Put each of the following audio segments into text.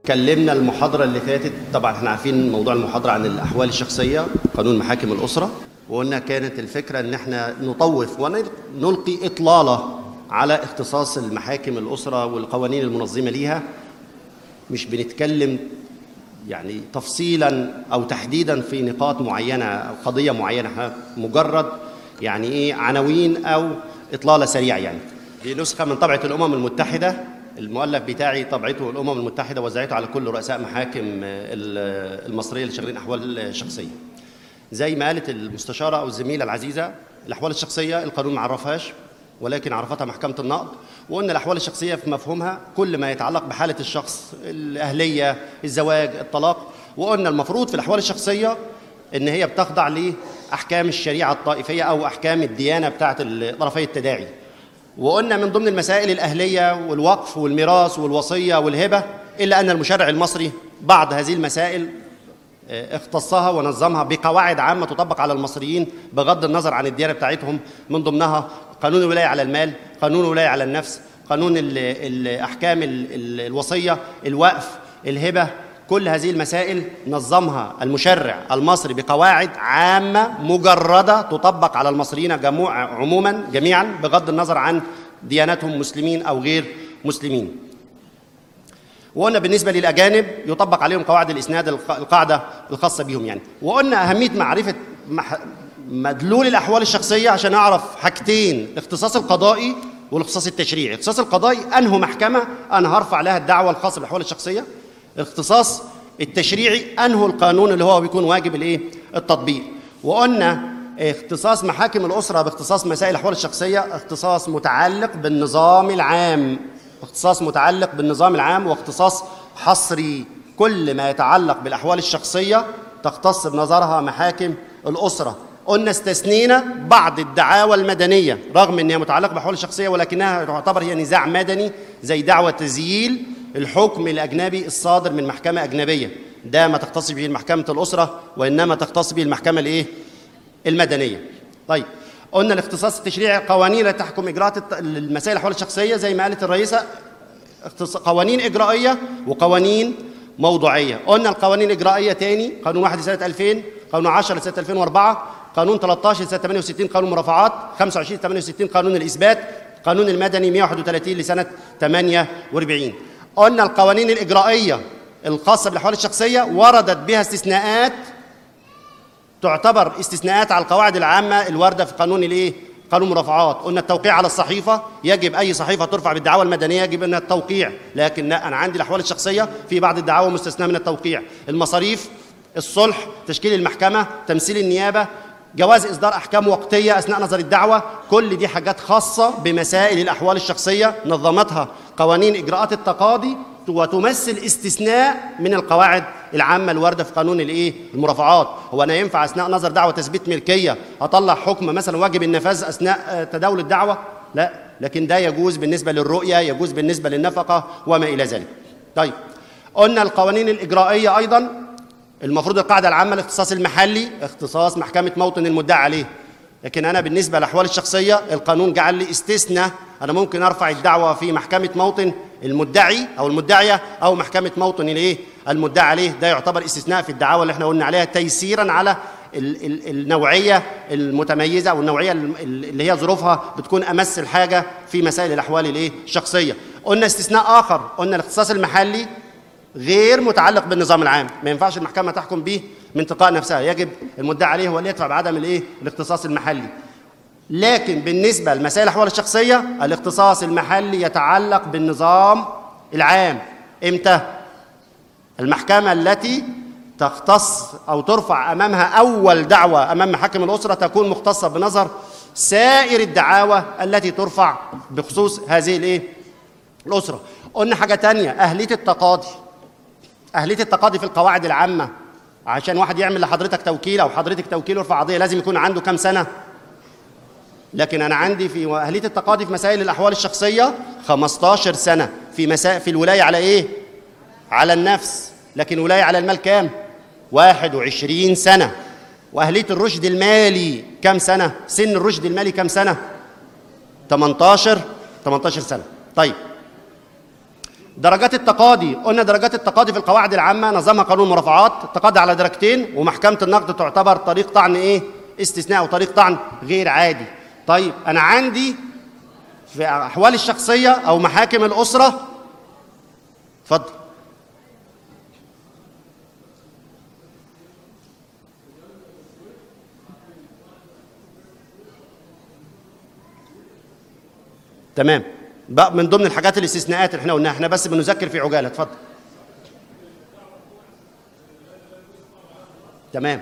اتكلمنا المحاضرة اللي فاتت طبعا احنا عارفين موضوع المحاضرة عن الأحوال الشخصية قانون محاكم الأسرة وقلنا كانت الفكرة ان احنا نطوف ونلقي إطلالة على اختصاص المحاكم الأسرة والقوانين المنظمة ليها مش بنتكلم يعني تفصيلا أو تحديدا في نقاط معينة أو قضية معينة احنا مجرد يعني إيه عناوين أو إطلالة سريعة يعني دي نسخة من طبعة الأمم المتحدة المؤلف بتاعي طبعته الامم المتحده وزعته على كل رؤساء محاكم المصريه اللي شغالين احوال شخصيه زي ما قالت المستشاره او الزميله العزيزه الاحوال الشخصيه القانون ما عرفهاش ولكن عرفتها محكمه النقض وقلنا الاحوال الشخصيه في مفهومها كل ما يتعلق بحاله الشخص الاهليه الزواج الطلاق وقلنا المفروض في الاحوال الشخصيه ان هي بتخضع لاحكام الشريعه الطائفيه او احكام الديانه بتاعه طرفي التداعي وقلنا من ضمن المسائل الأهلية والوقف والميراث والوصية والهبة إلا أن المشرع المصري بعض هذه المسائل اختصها ونظمها بقواعد عامة تطبق على المصريين بغض النظر عن الديانة بتاعتهم من ضمنها قانون الولاية على المال قانون الولاية على النفس قانون الأحكام الوصية الوقف الهبة كل هذه المسائل نظمها المشرع المصري بقواعد عامة مجردة تطبق على المصريين جموع عموما جميعا بغض النظر عن ديانتهم مسلمين أو غير مسلمين وقلنا بالنسبة للأجانب يطبق عليهم قواعد الإسناد القاعدة الخاصة بهم يعني وقلنا أهمية معرفة مدلول الأحوال الشخصية عشان أعرف حاجتين الاختصاص القضائي والاختصاص التشريعي الاختصاص القضائي أنه محكمة أنا هرفع لها الدعوة الخاصة بالأحوال الشخصية الاختصاص التشريعي انه القانون اللي هو بيكون واجب الايه التطبيق وقلنا اختصاص محاكم الاسره باختصاص مسائل الاحوال الشخصيه اختصاص متعلق بالنظام العام اختصاص متعلق بالنظام العام واختصاص حصري كل ما يتعلق بالاحوال الشخصيه تختص بنظرها محاكم الاسره قلنا استثنينا بعض الدعاوى المدنيه رغم انها متعلقه بالاحوال الشخصيه ولكنها تعتبر هي نزاع مدني زي دعوى تزييل الحكم الأجنبي الصادر من محكمة أجنبية ده ما تختص به محكمة الأسرة وإنما تختص به المحكمة الإيه؟ المدنية طيب قلنا الاختصاص التشريعي قوانين لا تحكم إجراءات المسائل الأحوال الشخصية زي ما قالت الرئيسة قوانين إجرائية وقوانين موضوعية قلنا القوانين الإجرائية تاني قانون 1 لسنة 2000 قانون 10 لسنة 2004 قانون 13 لسنة 68 قانون مرافعات 25 68 قانون الإثبات قانون المدني 131 لسنة 48 قلنا القوانين الإجرائية الخاصة بالأحوال الشخصية وردت بها استثناءات تعتبر استثناءات على القواعد العامة الواردة في قانون الإيه؟ قانون مرافعات قلنا التوقيع على الصحيفة يجب أي صحيفة ترفع بالدعوى المدنية يجب أنها التوقيع لكن أنا عندي الأحوال الشخصية في بعض الدعاوى مستثناة من التوقيع المصاريف الصلح تشكيل المحكمة تمثيل النيابة جواز إصدار أحكام وقتية أثناء نظر الدعوة كل دي حاجات خاصة بمسائل الأحوال الشخصية نظمتها قوانين إجراءات التقاضي وتمثل استثناء من القواعد العامة الواردة في قانون الإيه؟ المرافعات هو أنا ينفع أثناء نظر دعوة تثبيت ملكية أطلع حكم مثلا واجب النفاذ أثناء تداول الدعوة لا لكن ده يجوز بالنسبة للرؤية يجوز بالنسبة للنفقة وما إلى ذلك طيب قلنا القوانين الإجرائية أيضا المفروض القاعدة العامة الاختصاص المحلي اختصاص محكمة موطن المدعى عليه لكن أنا بالنسبة للأحوال الشخصية القانون جعل لي استثناء أنا ممكن أرفع الدعوة في محكمة موطن المدعي أو المدعية أو محكمة موطن الإيه المدعى عليه ده يعتبر استثناء في الدعاوى اللي احنا قلنا عليها تيسيرا على ال ال النوعية المتميزة أو النوعية اللي هي ظروفها بتكون أمس الحاجة في مسائل الأحوال الإيه الشخصية قلنا استثناء آخر قلنا الاختصاص المحلي غير متعلق بالنظام العام ما ينفعش المحكمة تحكم به من تلقاء نفسها يجب المدعي عليه هو اللي يدفع بعدم الايه الاختصاص المحلي لكن بالنسبة لمسائل الأحوال الشخصية الاختصاص المحلي يتعلق بالنظام العام امتى المحكمة التي تختص أو ترفع أمامها أول دعوة أمام محاكم الأسرة تكون مختصة بنظر سائر الدعاوى التي ترفع بخصوص هذه الايه الأسرة قلنا حاجة تانية أهلية التقاضي أهلية التقاضي في القواعد العامة عشان واحد يعمل لحضرتك توكيل أو حضرتك توكيل ويرفع قضية لازم يكون عنده كام سنة لكن أنا عندي في أهلية التقاضي في مسائل الأحوال الشخصية 15 سنة في مسائل في الولاية على إيه؟ على النفس لكن الولاية على المال كام؟ 21 سنة وأهلية الرشد المالي كام سنة؟ سن الرشد المالي كام سنة؟ 18 18 سنة طيب درجات التقاضي قلنا درجات التقاضي في القواعد العامه نظامها قانون المرافعات التقاضي على درجتين ومحكمه النقد تعتبر طريق طعن ايه استثناء وطريق طعن غير عادي طيب انا عندي في احوال الشخصيه او محاكم الاسره اتفضل تمام بقى من ضمن الحاجات الاستثناءات اللي احنا قلناها احنا بس بنذكر في عجاله اتفضل تمام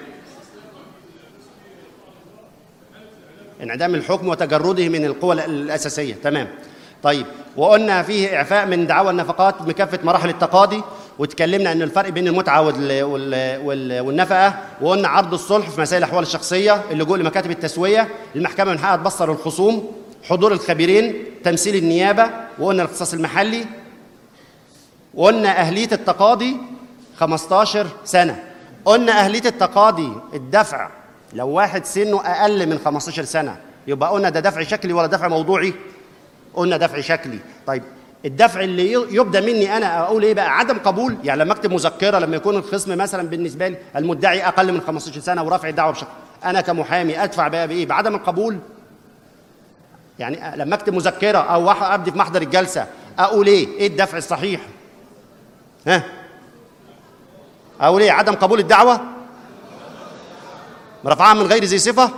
انعدام الحكم وتجرده من القوى الاساسيه تمام طيب وقلنا فيه اعفاء من دعاوى النفقات بكافه مراحل التقاضي وتكلمنا ان الفرق بين المتعه وال وال وال والنفقه وقلنا عرض الصلح في مسائل الاحوال الشخصيه اللجوء لمكاتب التسويه المحكمه من حقها تبصر الخصوم حضور الخبيرين تمثيل النيابه وقلنا الاختصاص المحلي وقلنا اهليه التقاضي 15 سنه قلنا اهليه التقاضي الدفع لو واحد سنه اقل من 15 سنه يبقى قلنا ده دفع شكلي ولا دفع موضوعي قلنا دفع شكلي طيب الدفع اللي يبدا مني انا اقول ايه بقى عدم قبول يعني لما اكتب مذكره لما يكون الخصم مثلا بالنسبه لي المدعي اقل من 15 سنه ورفع الدعوه بشكل انا كمحامي ادفع بقى بايه بعدم القبول يعني لما اكتب مذكره او ابدي في محضر الجلسه اقول ايه ايه الدفع الصحيح ها اقول ايه عدم قبول الدعوه رفعها من غير ذي صفه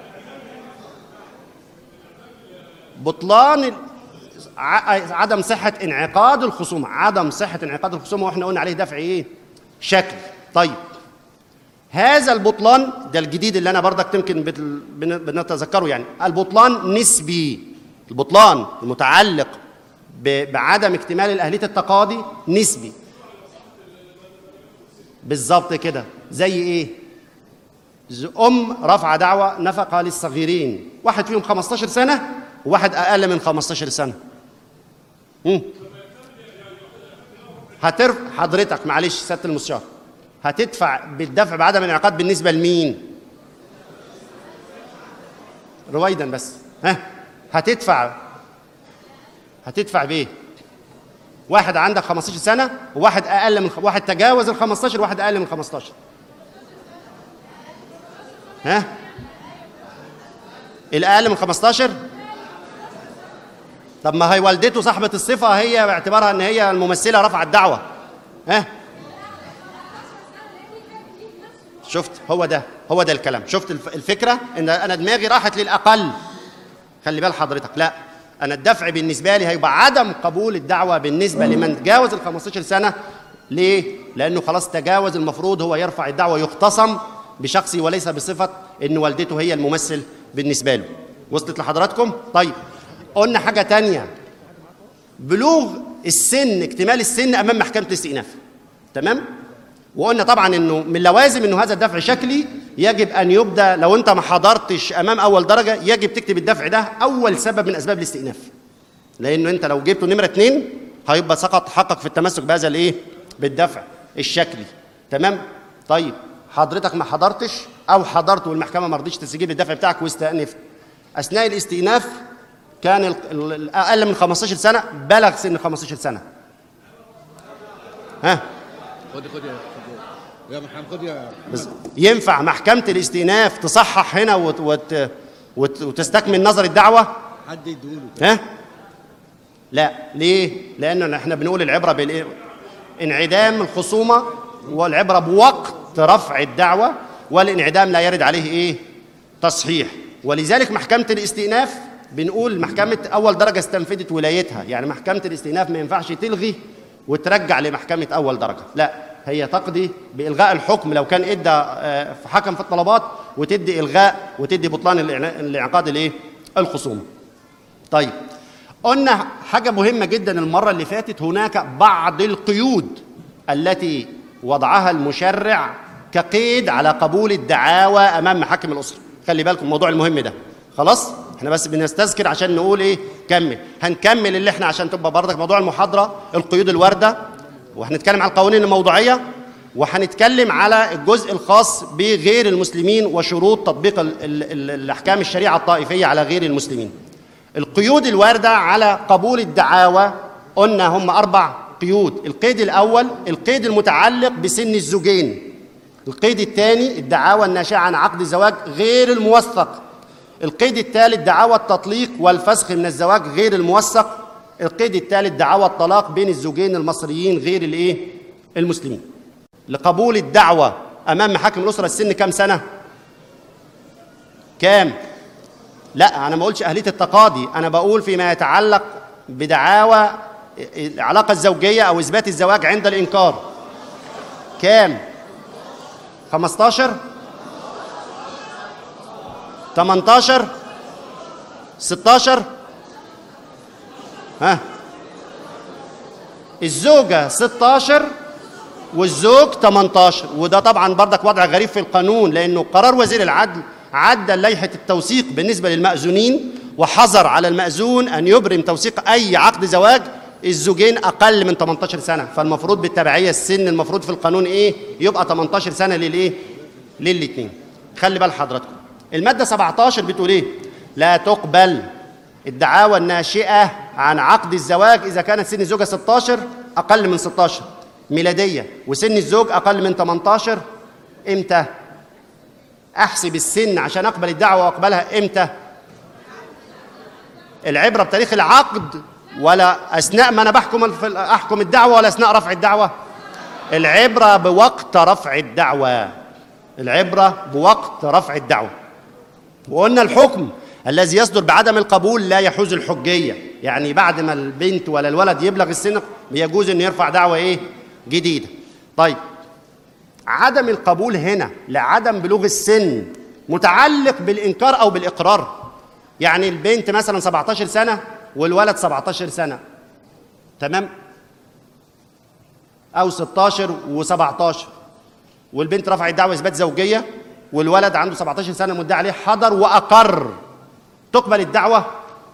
بطلان عدم صحة انعقاد الخصومة عدم صحة انعقاد الخصومة واحنا قلنا عليه دفع ايه شكل طيب هذا البطلان ده الجديد اللي انا برضك يمكن بنتذكره يعني البطلان نسبي البطلان المتعلق بعدم اكتمال الاهليه التقاضي نسبي بالظبط كده زي ايه ام رفع دعوى نفقه للصغيرين واحد فيهم 15 سنه وواحد اقل من 15 سنه هترفع حضرتك معلش سياده المستشار هتدفع بالدفع بعدم الانعقاد بالنسبه لمين رويدا بس ها هتدفع هتدفع بايه واحد عندك 15 سنه وواحد اقل من واحد تجاوز ال 15 وواحد اقل من 15 ها الاقل من 15 طب ما هي والدته صاحبه الصفه هي باعتبارها ان هي الممثله رفعت دعوه ها شفت هو ده هو ده الكلام شفت الفكره ان انا دماغي راحت للاقل خلي بال حضرتك لا انا الدفع بالنسبه لي هيبقى عدم قبول الدعوه بالنسبه لمن تجاوز ال 15 سنه ليه لانه خلاص تجاوز المفروض هو يرفع الدعوه يختصم بشخصي وليس بصفه ان والدته هي الممثل بالنسبه له وصلت لحضراتكم طيب قلنا حاجه تانية بلوغ السن اكتمال السن امام محكمه الاستئناف تمام وقلنا طبعا انه من لوازم انه هذا الدفع شكلي يجب ان يبدا لو انت ما حضرتش امام اول درجه يجب تكتب الدفع ده اول سبب من اسباب الاستئناف لانه انت لو جبته نمره اثنين هيبقى سقط حقك في التمسك بهذا الايه بالدفع الشكلي تمام طيب حضرتك ما حضرتش او حضرت والمحكمه ما رضيتش تستجيب الدفع بتاعك واستأنفت اثناء الاستئناف كان الاقل من 15 سنه بلغ سن 15 سنه ها خد خد يا يا محمد خد يا بس ينفع محكمة الاستئناف تصحح هنا وت وت وت وتستكمل نظر الدعوة؟ حد يدوله ها؟ لا ليه؟ لأن احنا بنقول العبرة بالايه؟ انعدام الخصومة والعبرة بوقت رفع الدعوة والانعدام لا يرد عليه ايه؟ تصحيح ولذلك محكمة الاستئناف بنقول محكمة أول درجة استنفذت ولايتها يعني محكمة الاستئناف ما ينفعش تلغي وترجع لمحكمة أول درجة لا هي تقضي بإلغاء الحكم لو كان إدى آه، حكم في الطلبات وتدي إلغاء وتدي بطلان الانعقاد الإيه؟ الخصومة طيب قلنا حاجة مهمة جدا المرة اللي فاتت هناك بعض القيود التي وضعها المشرع كقيد على قبول الدعاوى أمام محاكم الأسرة خلي بالكم الموضوع المهم ده خلاص احنا بس بنستذكر عشان نقول ايه كمل هنكمل اللي احنا عشان تبقى برضك موضوع المحاضره القيود الوارده وهنتكلم على القوانين الموضوعيه وهنتكلم على الجزء الخاص بغير المسلمين وشروط تطبيق ال ال الاحكام الشريعه الطائفيه على غير المسلمين القيود الوارده على قبول الدعاوى قلنا هم اربع قيود القيد الأول القيد المتعلق بسن الزوجين القيد الثاني الدعاوى الناشئة عن عقد الزواج غير الموثق القيد الثالث دعاوى التطليق والفسخ من الزواج غير الموثق القيد الثالث دعاوى الطلاق بين الزوجين المصريين غير الايه المسلمين لقبول الدعوة أمام محاكم الأسرة السن كام سنة؟ كام؟ لا أنا ما بقولش أهلية التقاضي أنا بقول فيما يتعلق بدعاوى العلاقة الزوجية أو إثبات الزواج عند الإنكار كام؟ 15 18 16 ها الزوجة 16 والزوج 18 وده طبعا بردك وضع غريب في القانون لأنه قرار وزير العدل عدل لائحة التوثيق بالنسبة للمأذونين وحظر على المأذون أن يبرم توثيق أي عقد زواج الزوجين أقل من 18 سنة فالمفروض بالتبعية السن المفروض في القانون إيه يبقى 18 سنة للإيه للاتنين خلي بال حضراتكم المادة 17 بتقول إيه لا تقبل الدعاوى الناشئة عن عقد الزواج إذا كانت سن الزوجة 16 أقل من 16 ميلادية وسن الزوج أقل من 18 إمتى؟ أحسب السن عشان أقبل الدعوة وأقبلها إمتى؟ العبرة بتاريخ العقد ولا أثناء ما أنا بحكم أحكم الدعوة ولا أثناء رفع الدعوة؟ العبرة بوقت رفع الدعوة العبرة بوقت رفع الدعوة وقلنا الحكم الذي يصدر بعدم القبول لا يحوز الحجية يعني بعد ما البنت ولا الولد يبلغ السن يجوز أن يرفع دعوة إيه جديدة طيب عدم القبول هنا لعدم بلوغ السن متعلق بالإنكار أو بالإقرار يعني البنت مثلا 17 سنة والولد 17 سنة تمام أو 16 و17 والبنت رفعت دعوة إثبات زوجية والولد عنده 17 سنة مدعي عليه حضر وأقر تقبل الدعوة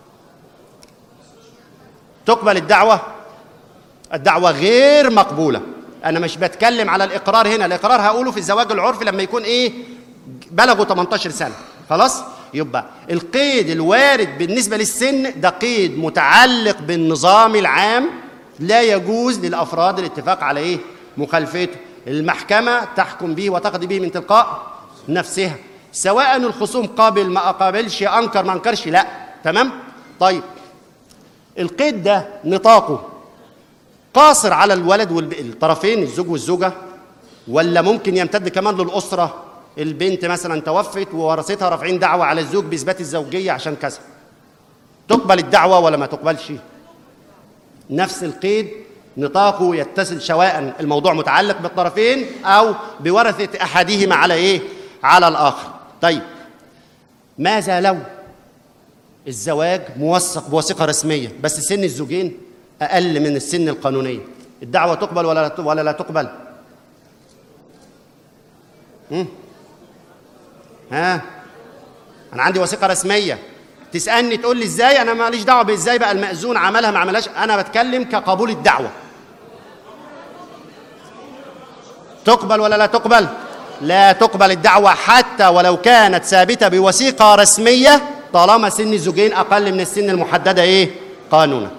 تقبل الدعوة الدعوة غير مقبولة أنا مش بتكلم على الإقرار هنا الإقرار هقوله في الزواج العرفي لما يكون إيه بلغوا 18 سنة خلاص يبقى القيد الوارد بالنسبة للسن ده قيد متعلق بالنظام العام لا يجوز للأفراد الاتفاق على إيه مخالفته المحكمة تحكم به وتقضي به من تلقاء نفسها سواء الخصوم قابل ما قابلش انكر ما انكرش لا تمام طيب القيد ده نطاقه قاصر على الولد والطرفين الزوج والزوجه ولا ممكن يمتد كمان للاسره البنت مثلا توفت وورثتها رافعين دعوه على الزوج باثبات الزوجيه عشان كذا تقبل الدعوه ولا ما تقبلش نفس القيد نطاقه يتصل سواء الموضوع متعلق بالطرفين او بورثه احدهما على ايه على الاخر طيب ماذا لو الزواج موثق بوثيقه رسميه بس سن الزوجين اقل من السن القانونيه الدعوه تقبل ولا لا ولا لا تقبل هم؟ ها انا عندي وثيقه رسميه تسالني تقول لي ازاي انا ماليش دعوه بازاي بقى المأذون عملها ما عملهاش انا بتكلم كقبول الدعوه تقبل ولا لا تقبل لا تقبل الدعوة حتى ولو كانت ثابتة بوثيقة رسمية طالما سن الزوجين أقل من السن المحددة إيه؟ قانونا